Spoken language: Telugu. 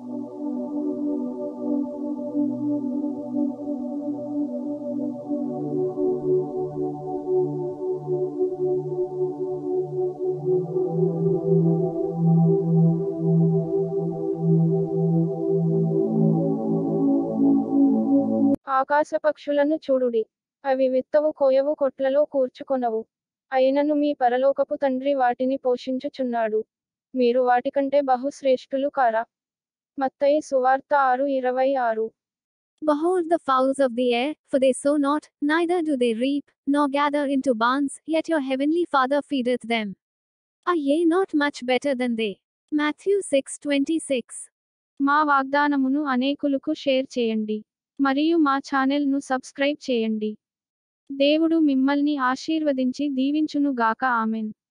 ఆకాశపక్షులను చూడుడి అవి విత్తవు కోయవు కొట్లలో కూర్చుకొనవు అయినను మీ పరలోకపు తండ్రి వాటిని పోషించుచున్నాడు మీరు వాటికంటే బహుశ్రేష్ఠులు కారా మత్తయి సువార్త ఆరు ఇరవై ఆరు Behold the fowls of the air, for they sow not, neither do they reap, nor gather into barns, yet your heavenly Father feedeth them. Are ye not much better than they? Matthew 6:26. మా వాగ్దానమును అనేకులకు షేర్ చేయండి మరియు మా ఛానెల్ను సబ్స్క్రైబ్ చేయండి దేవుడు మిమ్మల్ని ఆశీర్వదించి దీవించును గాక ఆమెన్